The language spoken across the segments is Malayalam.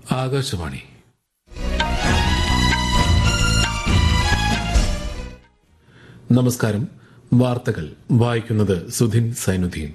ആകാശവാണി നമസ്കാരം വാർത്തകൾ വായിക്കുന്നത് സുധിൻ സൈനുദ്ദീൻ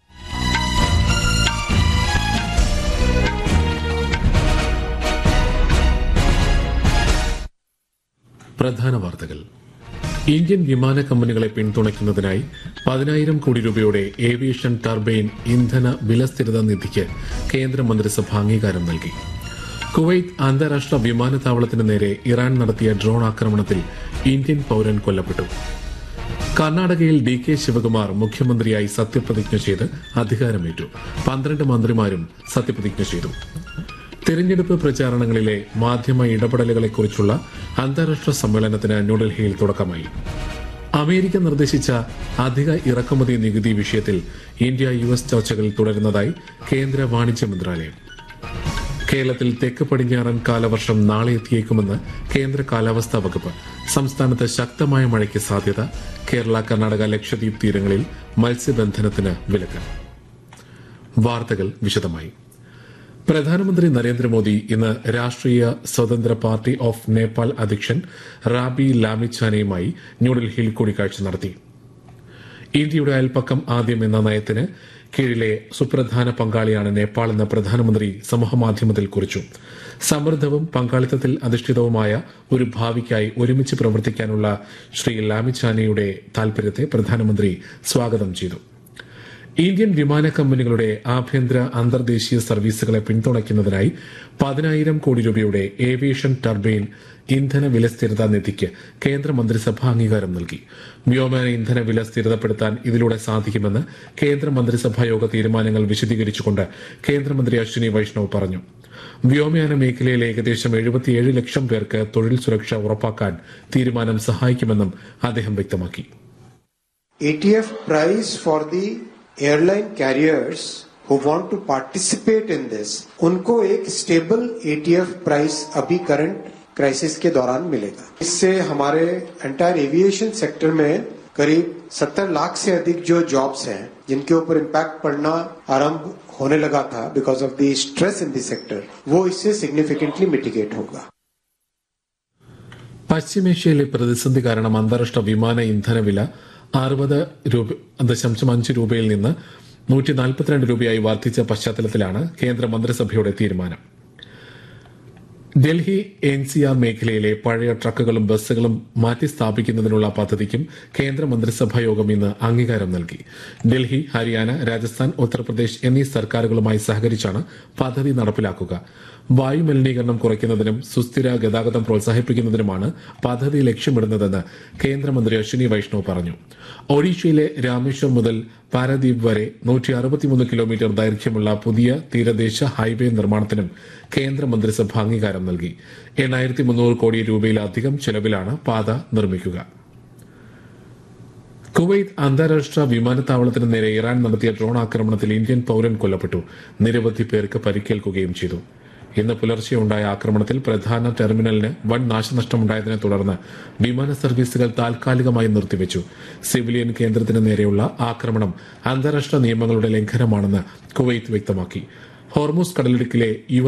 പ്രധാന വാർത്തകൾ ഇന്ത്യൻ വിമാന കമ്പനികളെ പിന്തുണയ്ക്കുന്നതിനായി പതിനായിരം കോടി രൂപയുടെ ഏവിയേഷൻ ടർബൈൻ ഇന്ധന വിലസ്ഥിരത നിധിക്ക് കേന്ദ്രമന്ത്രിസഭ അംഗീകാരം നൽകി കുവൈത്ത് അന്താരാഷ്ട്ര വിമാനത്താവളത്തിന് നേരെ ഇറാൻ നടത്തിയ ഡ്രോൺ ആക്രമണത്തിൽ ഇന്ത്യൻ പൌരൻ കൊല്ലപ്പെട്ടു കർണാടകയിൽ ഡി കെ ശിവകുമാർ മുഖ്യമന്ത്രിയായി സത്യപ്രതിജ്ഞ ചെയ്ത് അധികാരമേറ്റു പന്ത്രണ്ട് മന്ത്രിമാരും സത്യപ്രതിജ്ഞ ചെയ്തു തെരഞ്ഞെടുപ്പ് പ്രചാരണങ്ങളിലെ മാധ്യമ ഇടപെടലുകളെക്കുറിച്ചുള്ള അന്താരാഷ്ട്ര സമ്മേളനത്തിന് ന്യൂഡൽഹിയിൽ തുടക്കമായി അമേരിക്ക നിർദ്ദേശിച്ച അധിക ഇറക്കുമതി നികുതി വിഷയത്തിൽ ഇന്ത്യ യു എസ് ചർച്ചകൾ തുടരുന്നതായി കേന്ദ്ര വാണിജ്യ മന്ത്രാലയം കേരളത്തിൽ തെക്ക് പടിഞ്ഞാറൻ കാലവർഷം നാളെ എത്തിയേക്കുമെന്ന് കേന്ദ്ര കാലാവസ്ഥാ വകുപ്പ് സംസ്ഥാനത്ത് ശക്തമായ മഴയ്ക്ക് സാധ്യത കേരള കർണാടക ലക്ഷദ്വീപ് തീരങ്ങളിൽ മത്സ്യബന്ധനത്തിന് വിലക്ക് വാർത്തകൾ വിശദമായി പ്രധാനമന്ത്രി നരേന്ദ്രമോദി ഇന്ന് രാഷ്ട്രീയ സ്വതന്ത്ര പാർട്ടി ഓഫ് നേപ്പാൾ അധ്യക്ഷൻ റാബി ലാമിച്ചാനയുമായി ന്യൂഡൽഹിയിൽ കൂടിക്കാഴ്ച നടത്തി ഇന്ത്യയുടെ അയൽപ്പക്കം ആദ്യം എന്ന നയത്തിന് കീഴിലെ സുപ്രധാന പങ്കാളിയാണ് നേപ്പാൾ എന്ന് പ്രധാനമന്ത്രി സമൂഹമാധ്യമത്തിൽ കുറിച്ചു സമൃദ്ധവും പങ്കാളിത്തത്തിൽ അധിഷ്ഠിതവുമായ ഒരു ഭാവിക്കായി ഒരുമിച്ച് പ്രവർത്തിക്കാനുള്ള ശ്രീ ലാമിച്ചാനയുടെ താൽപര്യത്തെ പ്രധാനമന്ത്രി സ്വാഗതം ചെയ്തു ഇന്ത്യൻ വിമാന കമ്പനികളുടെ ആഭ്യന്തര അന്തർദേശീയ സർവീസുകളെ പിന്തുണയ്ക്കുന്നതിനായി പതിനായിരം കോടി രൂപയുടെ ഏവിയേഷൻ ടർബൈൻ ഇന്ധന വില സ്ഥിരതാ നിധിക്ക് കേന്ദ്ര മന്ത്രിസഭ അംഗീകാരം നൽകി വ്യോമയാന ഇന്ധന വില സ്ഥിരതപ്പെടുത്താൻ ഇതിലൂടെ സാധിക്കുമെന്ന് കേന്ദ്ര മന്ത്രിസഭാ യോഗ തീരുമാനങ്ങൾ വിശദീകരിച്ചുകൊണ്ട് കേന്ദ്രമന്ത്രി അശ്വിനി വൈഷ്ണവ് പറഞ്ഞു വ്യോമയാന മേഖലയിലെ ഏകദേശം എഴുപത്തിയേഴ് ലക്ഷം പേർക്ക് തൊഴിൽ സുരക്ഷ ഉറപ്പാക്കാൻ തീരുമാനം സഹായിക്കുമെന്നും അദ്ദേഹം വ്യക്തമാക്കി ATF price for the airline carriers who want to participate in this, उनको एक स्टेबल ATF प्राइस अभी करंट क्राइसिस के दौरान मिलेगा इससे हमारे एंटायर एविएशन सेक्टर में करीब 70 लाख से अधिक जो जॉब्स हैं जिनके ऊपर इम्पैक्ट पड़ना आरंभ होने लगा था because of the stress in the sector वो इससे सिग्निफिकेंटली मिटिगेट होगा പശ്ചിമേഷ്യയിലെ പ്രതിസന്ധി കാരണം അന്താരാഷ്ട്ര വിമാന ഇന്ധന വില അറുപത് രൂപ ദശാംശം അഞ്ച് രൂപയിൽ നിന്ന് നൂറ്റി നാൽപ്പത്തിരണ്ട് രൂപയായി വർദ്ധിച്ച പശ്ചാത്തലത്തിലാണ് കേന്ദ്ര മന്ത്രിസഭയുടെ തീരുമാനം ഡൽഹി എൻ സി ആർ മേഖലയിലെ പഴയ ട്രക്കുകളും ബസ്സുകളും മാറ്റി സ്ഥാപിക്കുന്നതിനുള്ള പദ്ധതിക്കും കേന്ദ്ര മന്ത്രിസഭാ യോഗം ഇന്ന് അംഗീകാരം നൽകി ഡൽഹി ഹരിയാന രാജസ്ഥാൻ ഉത്തർപ്രദേശ് എന്നീ സർക്കാരുകളുമായി സഹകരിച്ചാണ് പദ്ധതി നടപ്പിലാക്കുക വായു മലിനീകരണം കുറയ്ക്കുന്നതിനും സുസ്ഥിര ഗതാഗതം പ്രോത്സാഹിപ്പിക്കുന്നതിനുമാണ് പദ്ധതി ലക്ഷ്യമിടുന്നതെന്ന് കേന്ദ്രമന്ത്രി അശ്വിനി വൈഷ്ണവ് പറഞ്ഞു ഒഡീഷയിലെ രാമേശ്വർ മുതൽ പാരദ്വീപ് വരെ നൂറ്റി അറുപത്തിമൂന്ന് കിലോമീറ്റർ ദൈർഘ്യമുള്ള പുതിയ തീരദേശ ഹൈവേ നിർമ്മാണത്തിനും കേന്ദ്രമന്ത്രിസഭ അംഗീകാരം നൽകി എണ്ണായിരത്തി മുന്നൂറ് കോടി രൂപയിലധികം ചെലവിലാണ് പാത നിർമ്മിക്കുക കുവൈത്ത് അന്താരാഷ്ട്ര വിമാനത്താവളത്തിന് നേരെ ഇറാൻ നടത്തിയ ഡ്രോൺ ആക്രമണത്തിൽ ഇന്ത്യൻ പൌരൻ കൊല്ലപ്പെട്ടു നിരവധി പേർക്ക് പരിക്കേൽക്കുകയും ചെയ്തു ഇന്ന് പുലർച്ചെ ഉണ്ടായ ആക്രമണത്തിൽ പ്രധാന ടെർമിനലിന് വൻ നാശനഷ്ടമുണ്ടായതിനെ തുടർന്ന് വിമാന സർവീസുകൾ താൽക്കാലികമായി നിർത്തിവെച്ചു സിവിലിയൻ കേന്ദ്രത്തിന് നേരെയുള്ള ആക്രമണം അന്താരാഷ്ട്ര നിയമങ്ങളുടെ ലംഘനമാണെന്ന് കുവൈത്ത് വ്യക്തമാക്കി ഹോർമൂസ് കടലിടുക്കിലെ യു